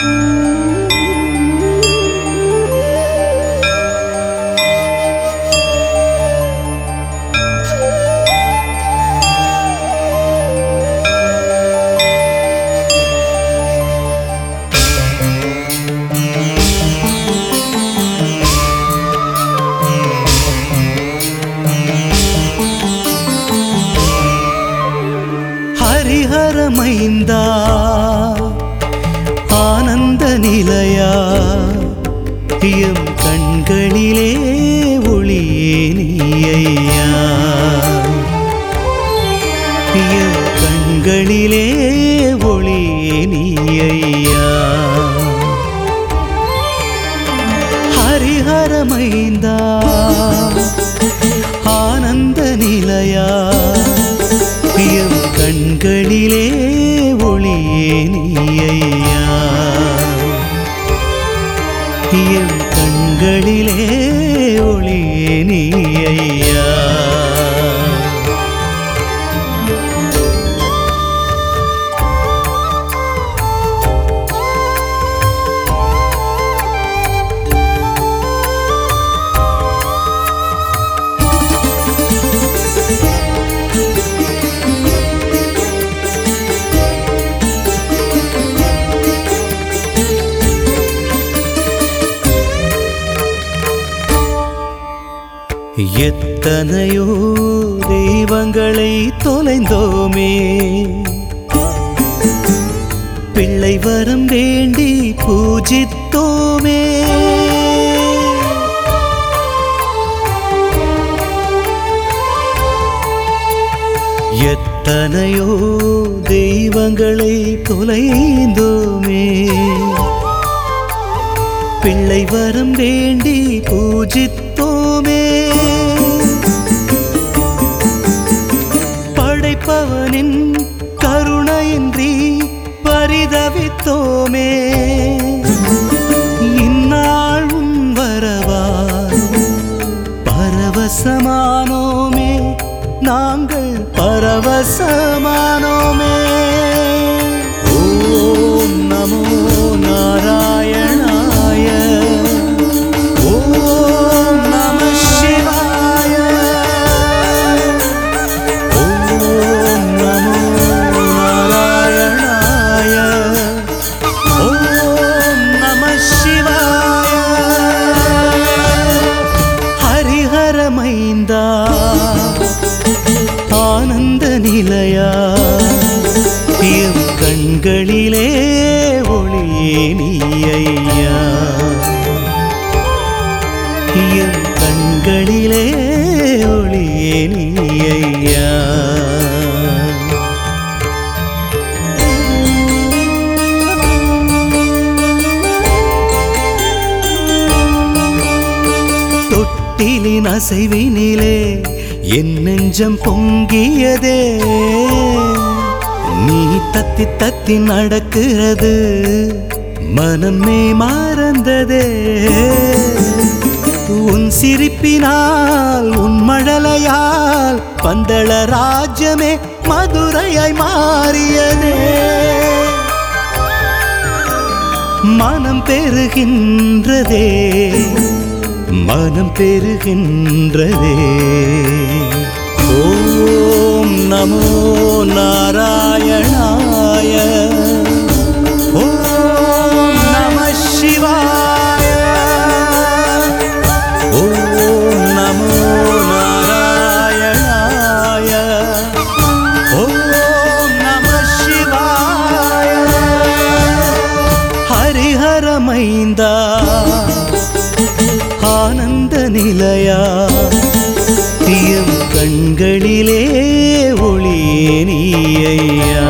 ஹரிஹரமைந்தா ஆனந்த நிலையா எம் கண்களிலே ஒளியே நீயா எம் கண்களிலே ஒளியே நீயா ஹரிஹரமைந்தா ஆனந்த நிலையா எம் கண்களிலே ஒளியே நீயா எம் கண்களிலே ஒளியே நீயா எத்தனையோ தெய்வங்களை தொலைந்தோமே பிள்ளை வரம் வேண்டி பூஜித்தோமே எத்தனையோ தெய்வங்களை தொலைந்தோமே பிள்ளை வரம் வேண்டி பூஜித்தோமே படைப்பவனின் கருணையின்றி பரிதவித்தோமே இந்நாள் உன் வரவா பரவசமானோமே நாங்கள் பரவசமானோமே ஓம் நமோ நாராயணாய ஓம் நம சிவாய ஓம் நமோ நாராயணாய ஓம் நம சிவாய ஹரிஹரமைந்தா ஆனந்த நிலையா எம் கண்களிலே ஒளியே நீயா எம் கண்களிலே ஒளியே நீயா தொட்டிலின் அசைவினிலே என் நெஞ்சம் பொங்கியதே நீ தத்தி தத்தி நடக்கிறது மனமே மறந்ததே உன் சிரிப்பினால் உன் மழலையால் பந்தள ராஜ்யமே மதுரையாய் மாறியதே மனம் பெறுகின்றதே மனம் பெறுகின்றதே ஓம் நமோ நாராயணாய ஓம் நம சிவாய ஓம் நமோ நாராயணாய ஓம் நம சிவாய ஹரிஹரமைந்தா ஆனந்த நிலையா எம் கண்களிலே ஒளியே நீயா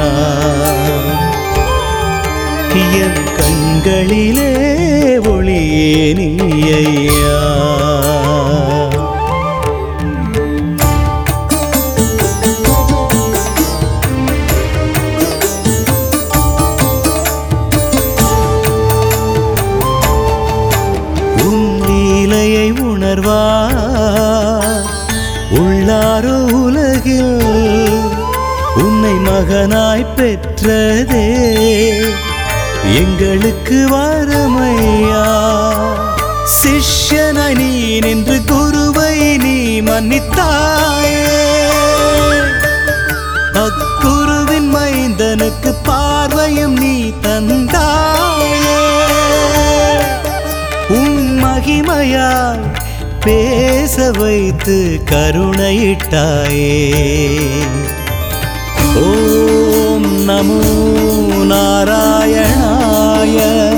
எம் கண்களிலே ஒளியே நீயா உன் லீலையை உணர்வா உள்ளாரோ உலகில் உன்னை மகனாய் பெற்றதே எங்களுக்கு வரமையா சிஷ்யனாய் நீ நின்று குருவை நீ மன்னித்தாயே அக்குருவின் மைந்தனுக்கு பார்வையும் நீ தந்தாயே உன் மகிமையால் பேச வைத்து கருணையிட்டாயே ஓம் நமோ நாராயணாய